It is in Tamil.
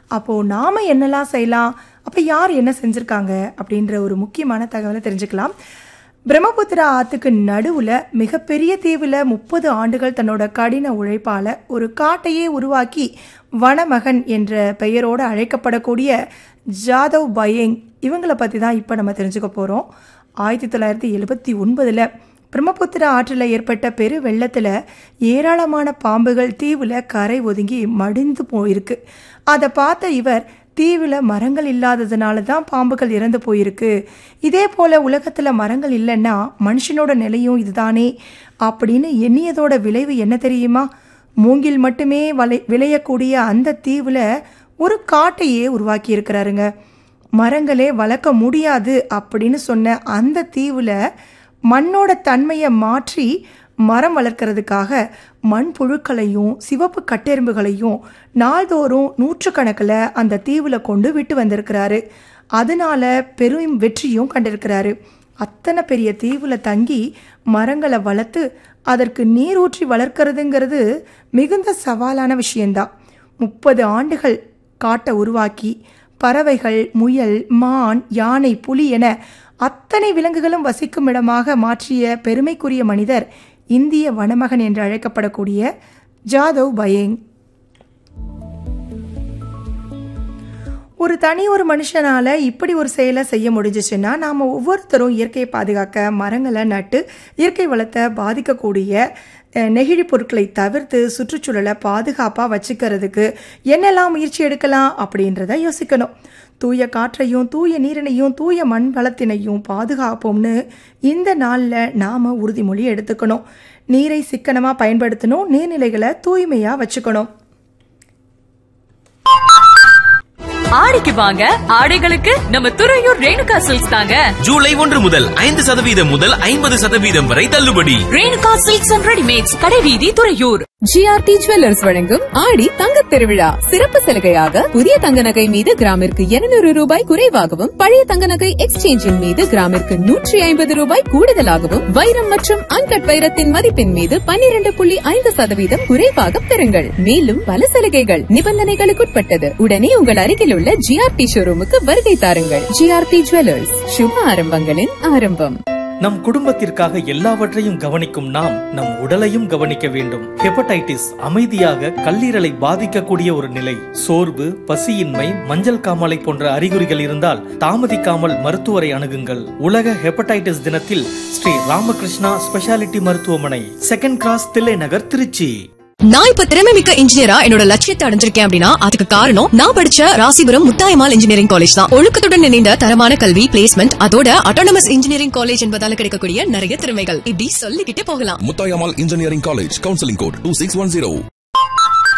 அப்போ நாம என்னெல்லாம் செய்யலாம் அப்ப யார் என்ன செஞ்சிருக்காங்க அப்படின்ற ஒரு முக்கியமான தகவலை தெரிஞ்சுக்கலாம் பிரம்மபுத்திரா ஆத்துக்கு நடுவுல மிகப்பெரிய தீவுல முப்பது ஆண்டுகள் தன்னோட கடின உழைப்பால ஒரு காட்டையே உருவாக்கி வனமகன் என்ற பெயரோடு அழைக்கப்படக்கூடிய ஜாதவ் பயேங் இவங்கள பத்தி தான் இப்போ நம்ம தெரிஞ்சுக்க போறோம் ஆயிரத்தி தொள்ளாயிரத்தி எழுபத்தி ஒன்பதுல பிரம்மபுத்திரா ஆற்றில் ஏற்பட்ட பெரு வெள்ளத்தில் ஏராளமான பாம்புகள் தீவில் கரை ஒதுங்கி மடிந்து போயிருக்கு அதை பார்த்த இவர் தீவில் மரங்கள் இல்லாததுனால தான் பாம்புகள் இறந்து போயிருக்கு இதே போல் உலகத்தில் மரங்கள் இல்லைன்னா மனுஷனோட நிலையும் இதுதானே அப்படின்னு எண்ணியதோட விளைவு என்ன தெரியுமா மூங்கில் மட்டுமே வலை விளையக்கூடிய அந்த தீவில் ஒரு காட்டையே உருவாக்கி இருக்கிறாருங்க மரங்களே வளர்க்க முடியாது அப்படின்னு சொன்ன அந்த தீவில் மண்ணோட தன்மையை மாற்றி மரம் வளர்க்கறதுக்காக மண் புழுக்களையும் சிவப்பு கட்டெரும்புகளையும் நாள்தோறும் நூற்றுக்கணக்கில் அந்த தீவில் கொண்டு விட்டு வந்திருக்கிறாரு அதனால பெரும் வெற்றியும் கண்டிருக்கிறாரு அத்தனை பெரிய தீவில் தங்கி மரங்களை வளர்த்து அதற்கு நீர் ஊற்றி வளர்க்கறதுங்கிறது மிகுந்த சவாலான விஷயந்தான் முப்பது ஆண்டுகள் காட்டை உருவாக்கி பறவைகள் முயல் மான் யானை புலி என அத்தனை விலங்குகளும் வசிக்கும் இடமாக மாற்றிய பெருமைக்குரிய மனிதர் இந்திய வனமகன் என்று அழைக்கப்படக்கூடிய ஜாதவ் பயேங் ஒரு தனி ஒரு மனுஷனால இப்படி ஒரு செயலை செய்ய முடிஞ்சிச்சுன்னா நாம ஒவ்வொருத்தரும் இயற்கையை பாதுகாக்க மரங்களை நட்டு இயற்கை வளத்தை பாதிக்கக்கூடிய அஹ், நெகிழி பொருட்களை தவிர்த்து சுற்றுச்சூழலை பாதுகாப்பாக வச்சுக்கிறதுக்கு என்னெல்லாம் முயற்சி எடுக்கலாம் அப்படின்றத யோசிக்கணும் தூய காற்றையும் தூய நீரினையும் தூய மண் வளத்தினையும் பாதுகாப்போம்னு இந்த நாளில் நாம் உறுதிமொழி எடுத்துக்கணும் நீரை சிக்கனமாக பயன்படுத்தணும் நீர்நிலைகளை தூய்மையாக வச்சுக்கணும் ஆடிக்கு வாங்க ஆடைகளுக்கு நம்ம துறையூர் ரேணுகா சில்க்ஸ் தாங்க ஜூலை ஒன்று முதல் ஐந்து சதவீதம் முதல் ஐம்பது சதவீதம் வரை தள்ளுபடி ரேணுகா சில்க்ஸ் அண்ட் ரெடிமேட்ஸ் கடைவீதி துறையூர் ஜிஆர்டி ஜுவல்லர்ஸ் வழங்கும் ஆடி தங்கத் திருவிழா சிறப்பு சலுகையாக புதிய தங்க நகை மீது கிராமிற்கு 200 ரூபாய் குறைவாகவும் பழைய தங்க நகை எக்ஸ்சேஞ்சின் மீது கிராமிற்கு நூற்றி ஐம்பது ரூபாய் கூடுதலாகவும் வைரம் மற்றும் அன்கட் வைரத்தின் மதிப்பின் மீது 12.5% புள்ளி ஐந்து சதவீதம் குறைவாக பெறுங்கள் மேலும் பல சலுகைகள் நிபந்தனைகளுக்குட்பட்டது உடனே உங்கள் அருகில் உள்ள ஜிஆர்டி ஷோரூமுக்கு வருகை தாருங்கள் ஜிஆர்டி ஜுவல்லர்ஸ் சுப ஆரம்பங்களின் ஆரம்பம் நம் குடும்பத்திற்காக எல்லாவற்றையும் கவனிக்கும் நாம் நம் உடலையும் கவனிக்க வேண்டும் ஹெப்படைட்டிஸ் அமைதியாக கல்லீரலை பாதிக்கக்கூடிய ஒரு நிலை சோர்வு பசியின்மை மஞ்சள் காமாலை போன்ற அறிகுறிகள் இருந்தால் தாமதிக்காமல் மருத்துவரை அணுகுங்கள் உலக ஹெப்படைட்டிஸ் தினத்தில் ஸ்ரீ ராமகிருஷ்ணா ஸ்பெஷாலிட்டி மருத்துவமனை செகண்ட் கிராஸ் தில்லை நகர் திருச்சி நான் இப்ப திறமை மிக்க இன்ஜினியரா என்னோட லட்சியத்தை அடைஞ்சிருக்கேன் அப்படின்னா அதுக்கு காரணம் நான் படிச்ச ராசிபுரம் முத்தாயமால் இன்ஜினியரிங் காலேஜ் தான் ஒழுக்கத்துடன் இணைந்த தரமான கல்வி பிளேஸ்மெண்ட் அதோட அட்டானமஸ் இன்ஜினியரிங் காலேஜ் என்பதால கிடைக்கக்கூடிய நிறைய திறமைகள் இப்படி சொல்லிக்கிட்டே போகலாம் Mutayamal Engineering College, Counseling Code 2610.